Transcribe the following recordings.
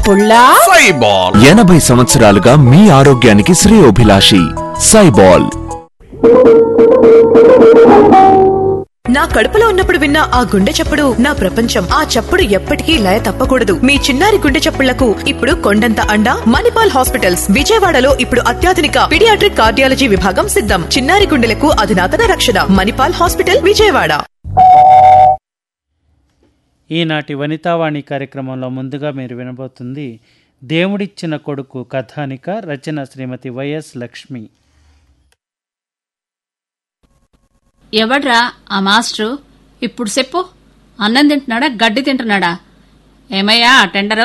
పుల్లా సైబాల్ ఎనభై సంవత్సరాలుగా మీ ఆరోగ్యానికి శ్రేయోభిలాషి సైబాల్ నా కడుపులో ఉన్నప్పుడు విన్న ఆ గుండె చప్పుడు నా ప్రపంచం ఆ చప్పుడు ఎప్పటికీ లయ తప్పకూడదు మీ చిన్నారి గుండె చప్పుళ్లకు ఇప్పుడు కొండంత అండ మణిపాల్ హాస్పిటల్స్ విజయవాడలో ఇప్పుడు అత్యాధునిక పిడియాట్రిక్ కార్డియాలజీ విభాగం సిద్ధం చిన్నారి గుండెలకు అధునాతన రక్షణ మణిపాల్ హాస్పిటల్ విజయవాడ ఈనాటి వనితావాణి కార్యక్రమంలో ముందుగా మీరు వినబోతుంది దేవుడిచ్చిన కొడుకు కథానిక రచన శ్రీమతి వైఎస్ లక్ష్మి ఎవడ్రా ఆ మాస్టరు ఇప్పుడు చెప్పు అన్నం తింటున్నాడా గడ్డి తింటున్నాడా ఏమయ్యా ఆ టెండరు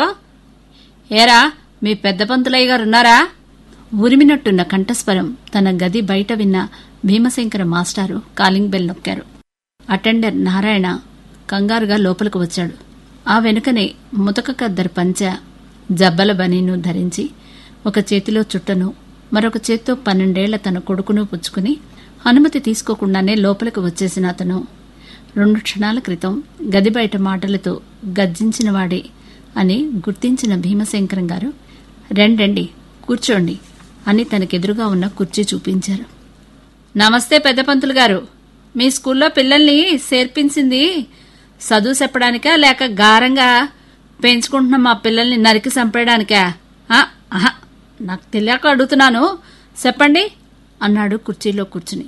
ఏరా మీ పెద్ద పంతులయ్య గారు ఉన్నారా ఉరిమినట్టున్న కంఠస్వరం తన గది బయట విన్న భీమశంకర మాస్టారు కాలింగ్ బెల్ నొక్కారు అటెండర్ నారాయణ కంగారుగా లోపలికి వచ్చాడు ఆ వెనుకనే ముతక కద్దరు పంచ జబ్బల బనీను ధరించి ఒక చేతిలో చుట్టను మరొక చేత్తో పన్నెండేళ్ల తన కొడుకును పుచ్చుకుని అనుమతి తీసుకోకుండానే లోపలికి వచ్చేసిన అతను రెండు క్షణాల క్రితం గది బయట మాటలతో గర్జించినవాడే అని గుర్తించిన భీమశంకరం గారు రెండండి కూర్చోండి అని తనకెదురుగా ఉన్న కుర్చీ చూపించారు నమస్తే పెద్ద పంతులు గారు మీ స్కూల్లో పిల్లల్ని చేర్పించింది చదువు చెప్పడానికా లేక గారంగా పెంచుకుంటున్న మా పిల్లల్ని నరికి చంపేయడానికా ఆ, ఆహా, నాకు తెలియక అడుగుతున్నాను చెప్పండి అన్నాడు కుర్చీలో కూర్చుని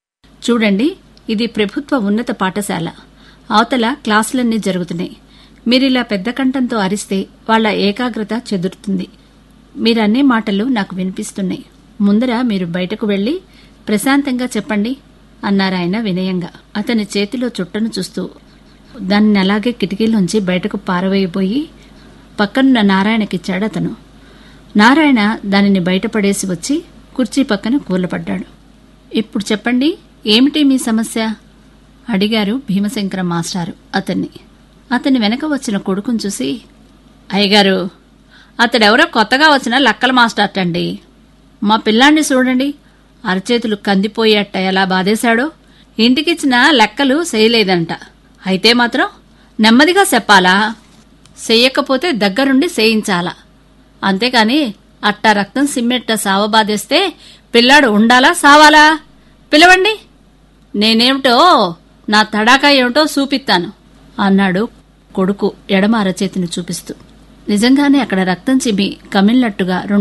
చూడండి ఇది ప్రభుత్వ ఉన్నత పాఠశాల అవతల క్లాసులన్నీ జరుగుతున్నాయి మీరిలా పెద్ద కంఠంతో అరిస్తే వాళ్ళ ఏకాగ్రత చెదురుతుంది మీరన్నే మాటలు నాకు వినిపిస్తున్నాయి ముందర మీరు బయటకు వెళ్లి ప్రశాంతంగా చెప్పండి అన్నారాయన వినయంగా అతని చేతిలో చుట్టను చూస్తూ దాన్ని అలాగే కిటికీలోంచి బయటకు పారవేయబోయి పక్కనున్న నారాయణకిచ్చాడు అతను నారాయణ దానిని బయటపడేసి వచ్చి కుర్చీ పక్కన కూలపడ్డాడు ఇప్పుడు చెప్పండి ఏమిటి మీ సమస్య అడిగారు భీమశంకర మాస్టారు అతన్ని అతని వెనక వచ్చిన కొడుకును చూసి అయ్యగారు అతడెవరో కొత్తగా వచ్చిన లక్కల మాస్టర్ అండి మా పిల్లాన్ని చూడండి అరచేతులు కందిపోయేట ఎలా బాధేశాడో ఇంటికిచ్చిన లెక్కలు చేయలేదంట అయితే మాత్రం నెమ్మదిగా చెప్పాలా చెయ్యకపోతే దగ్గరుండి చేయించాలా అంతేకాని అట్ట రక్తం సిమ్మెట్ట సావబాదేస్తే పిల్లాడు ఉండాలా సావాలా పిలవండి నేనేమిటో నా తడాకా ఏమిటో చూపిస్తాను అన్నాడు కొడుకు ఎడమ అరచేతిని చూపిస్తూ నిజంగానే అక్కడ రక్తం చిమ్మి కమిలినట్టుగా రెండు